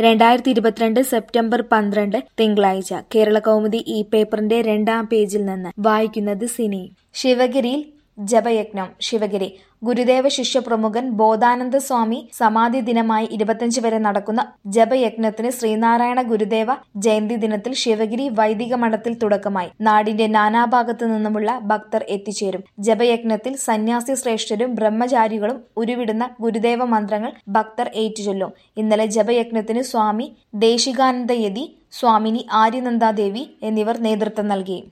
രണ്ടായിരത്തി ഇരുപത്തിരണ്ട് സെപ്റ്റംബർ പന്ത്രണ്ട് തിങ്കളാഴ്ച കേരള കൗമുദി ഈ പേപ്പറിന്റെ രണ്ടാം പേജിൽ നിന്ന് വായിക്കുന്നത് സിനി ശിവഗിരിയിൽ ജപയജ്ഞം ശിവഗിരി ഗുരുദേവ ശിഷ്യ പ്രമുഖൻ ബോധാനന്ദ സ്വാമി സമാധി ദിനമായി ഇരുപത്തിയഞ്ച് വരെ നടക്കുന്ന ജപയജ്ഞത്തിന് ശ്രീനാരായണ ഗുരുദേവ ജയന്തി ദിനത്തിൽ ശിവഗിരി വൈദിക മഠത്തിൽ തുടക്കമായി നാടിന്റെ നാനാഭാഗത്തു നിന്നുമുള്ള ഭക്തർ എത്തിച്ചേരും ജപയജ്ഞത്തിൽ സന്യാസി ശ്രേഷ്ഠരും ബ്രഹ്മചാരികളും ഉരുവിടുന്ന ഗുരുദേവ മന്ത്രങ്ങൾ ഭക്തർ ഏറ്റുചൊല്ലും ഇന്നലെ ജപയജ്ഞത്തിന് സ്വാമി ദേശികാനന്ദയതി സ്വാമിനി ആര്യനന്ദാദേവി എന്നിവർ നേതൃത്വം നൽകി